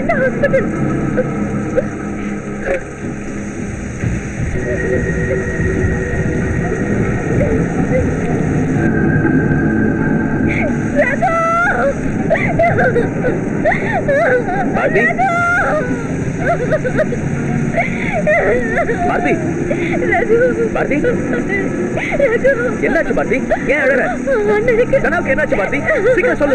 இந்த ஹாஸ்பிட்டல் பாரதி பாரதி பாரதி என்னாச்சு பாரதி ஏன் அழற தனாவுக்கு என்னாச்சு பாரதி சீக்கிரம் சொல்லு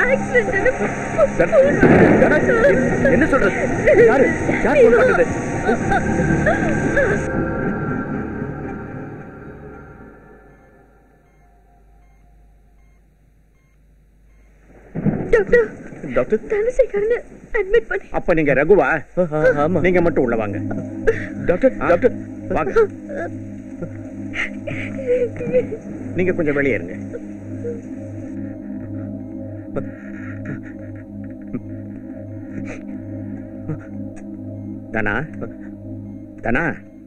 தனா- தனா, என்ன சொல்றது யாரு யார் phone பண்ணது டாக்டர் டாக்டர் தனசேகரன் அட்மிட் பண்ணி அப்ப நீங்க ரகுவா ஆமா நீங்க மட்டும் உள்ள வாங்க டாக்டர் டாக்டர் வாங்க நீங்க கொஞ்சம் வெளியே இருங்க தனா தனா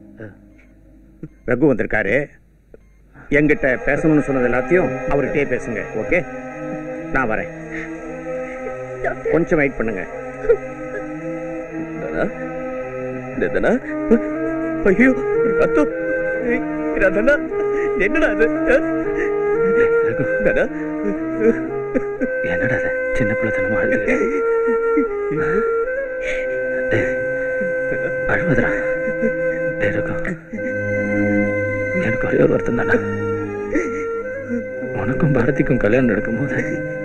ரகு வந்திருக்காரு என்கிட்ட பேசணும்னு சொன்னது எல்லாத்தையும் அவர்கிட்டயே பேசுங்க ஓகே நான் வரேன் கொஞ்சம் வெயிட் பண்ணுங்க தனா டேய் தனா ஐயோ ரத்தம் ஏய், ரதனா என்னடா அது தனா என்னடா இது? சின்ன பிள்ளைத்தனமா அழுது அழுவதுடா டேய் ரகு, எனக்கு ஒரே ஒரு வருத்தம் தானே உனக்கும் பாரதிக்கும் கல்யாணம் நடக்கும்போது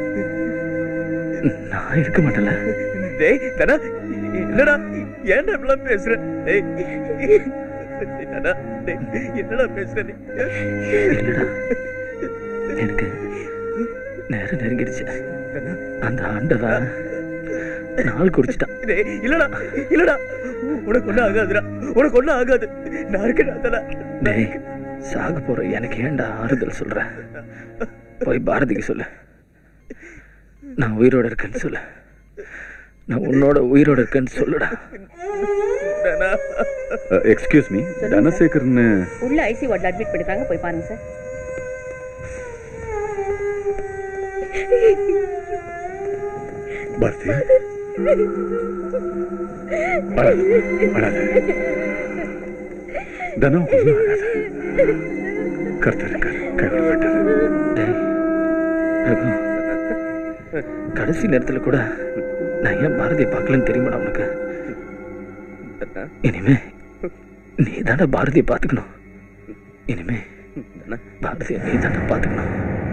நான் இருக்க மாட்டேன்ல டேய் தனா என்னடா ஏன்டா இப்படிலாம் பேசுற டேய் தனா டேய் என்னடா பேசுற நீ இல்லடா எனக்கு நேரம் நெருங்கிடுச்சு அந்த ஆண்டவன் நாள் குறிச்சிட்டான் டேய் இல்லடா இல்லடா உனக்கு ஒண்ணும் ஆகாதுடா உனக்கு ஒண்ணும் ஆகாது நான் இருக்கேன் தனா டேய் சாக போற எனக்கு ஏன்டா ஆறுதல் சொல்ற போய் பாரதிக்கு சொல்லு நான் உயிரோட இருக்கேன்னு சொல்லு நான் உன்னோட உயிரோட இருக்கேன்னு சொல்லுடா தனா எக்ஸ்கியூஸ் மீ தனசேகர்னு உள்ள ஐசி வார்டில் அட்மிட் பண்ணிருக்காங்க போய் பாருங்க சார் பாரதி அழாத, அழாத. தனம் ஒண்ணும் ஆகாது கர்த்தர் இருக்கார் கைவிட மாட்டார் டேய் ரகு கடைசி நேரத்துல கூட நான் ஏன் பாரதியை பார்க்கலன்னு தெரியுமாடா உனக்கு இனிமே நீ தானே பாரதியை பார்த்துக்கணும் இனிமே பாரதியை நீ தானே பார்த்துக்கணும்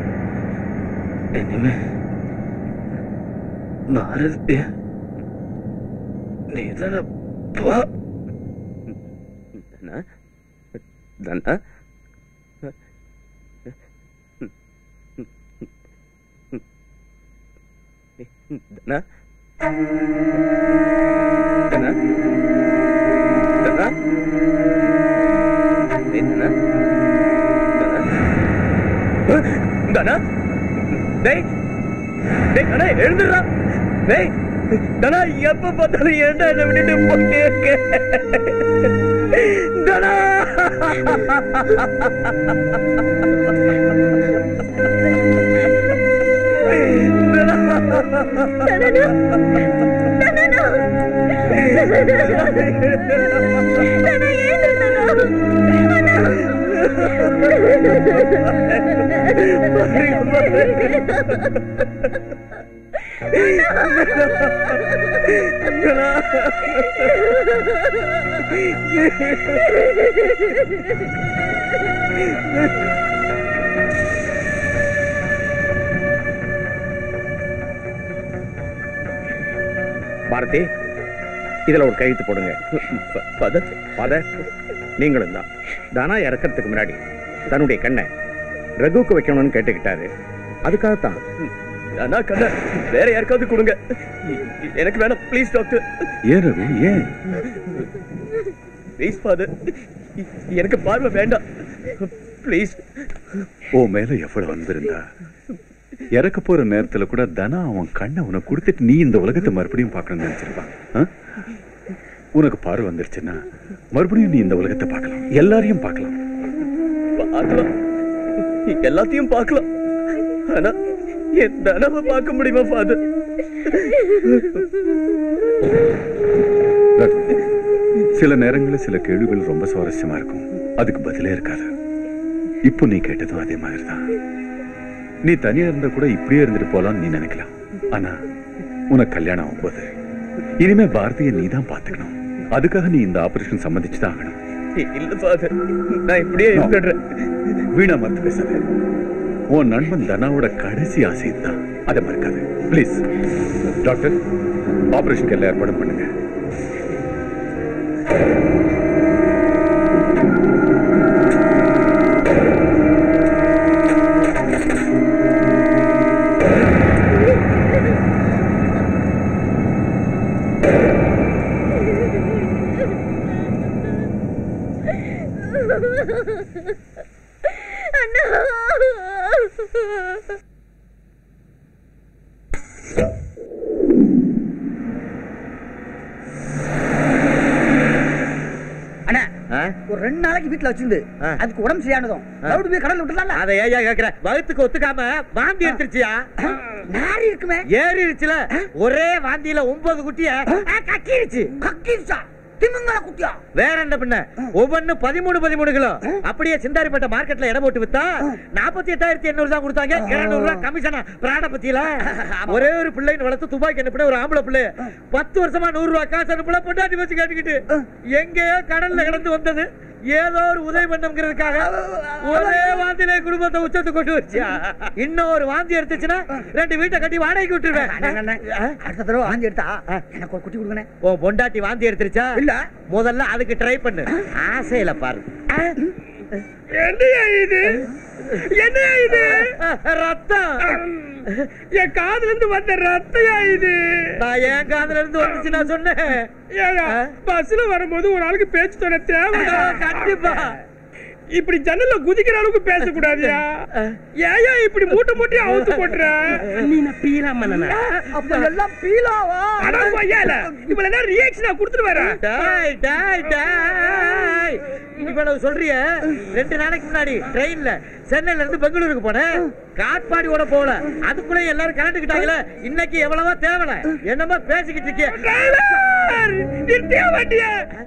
இனிமே பாரதிய நீ தானே பா தனா தனா தனா தனா தனா டேய் தனா தனா தனா டேய் டேய் தனா எழுந்துடுறா டேய் தனா எப்ப பார்த்தாலும் ஏன்டா என்னை விட்டுட்டு போயிட்டே இருக்க தனா பாரதி இதுல ஒரு கையெழுத்து போடுங்க பதத் ஃபாதர் நீங்களும் தான் தானா இறக்கறதுக்கு முன்னாடி தன்னுடைய கண்ணை ரகுவுக்கு வைக்கணும்னு கேட்டுக்கிட்டாரு அதுக்காகத்தான் அண்ணா கண்ண வேற யாருக்காவது கொடுங்க எனக்கு வேணாம் ப்ளீஸ் டாக்டர் ஏன் ரகு ஏன் ப்ளீஸ் ஃபாதர் எனக்கு பார்வை வேண்டாம் ப்ளீஸ் ஓ மேல எவ்வளவு வந்திருந்தா இறக்க போற நேரத்துல கூட தனா அவன் கண்ணை உனக்கு கொடுத்துட்டு நீ இந்த உலகத்தை மறுபடியும் பார்க்கணும்னு நினைச்சிருப்பான் ஆ? உனக்கு பார்வை வந்துருச்சுன்னா மறுபடியும் நீ இந்த உலகத்தை பார்க்கலாம் எல்லாரையும் பார்க்கலாம் பார்க்கலாம் எல்லாத்தையும் பார்க்கலாம் ஆனா என் தனவை பார்க்க முடியுமா ஃபாதர் ரகு, சில நேரங்களில் சில கேள்விகள் ரொம்ப சுவாரஸ்யமா இருக்கும் அதுக்கு பதிலே இருக்காது இப்போ நீ கேட்டதும் அதே மாதிரி தான் நீ தனியா இருந்தா கூட இப்படியே இருந்துட்டு போலாம்னு நீ நினைக்கலாம் ஆனா உனக்கு கல்யாணம் ஆகும்போது இனிமே பாரதியை நீ தான் பாத்துக்கணும் அதுக்காக நீ இந்த ஆபரேஷன் சம்மதிச்சு தான் ஆகணும் இல்ல ஃபாதர் நான் இப்படியே இருந்துடுறேன் வீணா மறுத்து பேசாத உன் நண்பன் தனாவோட கடைசி ஆசை தான் அதை மறக்காது ப்ளீஸ் டாக்டர் ஆபரேஷனுக்கு எல்லாம் ஏற்பாடும் பண்ணுங்க அண்ணா ஒரு ரெண்டு நாளைக்கு வீட்டுல வச்சிருந்து அதுக்கு உடம்பு சரியானதும் மறுபடியும் போய் கடல்ல விட்டுலாம் அதை ஏயா கேக்குற வகுத்துக்கு ஒத்துக்காம வாந்தி எடுத்துருச்சியா நாரி இருக்குமே ஏறிடுச்சுல ஒரே வாந்தியில ஒன்பது குட்டிய கக்கிருச்சு கக்கிருச்சா திமுங்கல குட்டியா வேற என்ன பண்ண ஒவ்வொன்னு பதிமூணு பதிமூணு கிலோ அப்படியே சிந்தாரிப்பட்ட மார்க்கெட்ல இடம் போட்டு வித்தா நாற்பத்தி எட்டாயிரத்தி எண்ணூறு தான் கொடுத்தாங்க இருநூறு ரூபாய் கமிஷனா பிராட பத்தியில ஒரே ஒரு பிள்ளைன்னு வளர்த்து துபாய்க்கு அனுப்பின ஒரு ஆம்பளை பிள்ளை பத்து வருஷமா நூறு ரூபாய் காசு அனுப்பல பொண்டாட்டி வச்சு கேட்டுக்கிட்டு எங்கேயோ கடல்ல கிடந்து வந்தது ஏதோ ஒரு உதவி பண்ணங்கிறதுக்காக ஒரே வாந்தியில குடும்பத்தை உச்சத்து கொண்டு வச்சியா இன்னும் ஒரு வாந்தி எடுத்துச்சுன்னா ரெண்டு வீட்டை கட்டி வாடகைக்கு விட்டுருவேன் அடுத்த தடவை வாந்தி எடுத்தா எனக்கு ஒரு குட்டி கொடுங்கண்ணே ஓ பொண்டாட்டி வாந்தி எடுத்துருச்சா இல்ல. முதல்ல அதுக்கு ட்ரை பண்ணு ஆசையில பாரு என்னையா இது என்னையா இது ரத்தம் என் காதுல இருந்து வந்த ரத்தையா இது நான் என் காதுல இருந்து வந்துச்சு நான் சொன்னேன் ஏயா பஸ்ல வரும்போது ஒரு ஆளுக்கு பேச்சு துணை தேவை கண்டிப்பா இப்படி ஜன்னல்ல குதிக்கிற அளவுக்கு பேசக்கூடாதியா ஏயா இப்படி மூட்டை மூட்டை அவுத்து போட்டுற நீ நான் பீலாம் அப்ப எல்லாம் பீலாவா அட கொய்யால இவ்வளவு நேரம் ரியாக்ஷனா கொடுத்துட்டு வர டாய் டாய் டாய் இவ்வளவு சொல்றிய ரெண்டு நாளைக்கு முன்னாடி ட்ரெயின்ல சென்னையில இருந்து பெங்களூருக்கு போனேன் காட்பாடியோட போகல அதுக்குள்ள எல்லாரும் கலந்துக்கிட்டாங்களே இன்னைக்கு எவ்வளவா தேவல என்னமோ பேசிக்கிட்டு இருக்கேன் நிறுத்தியா வண்டிய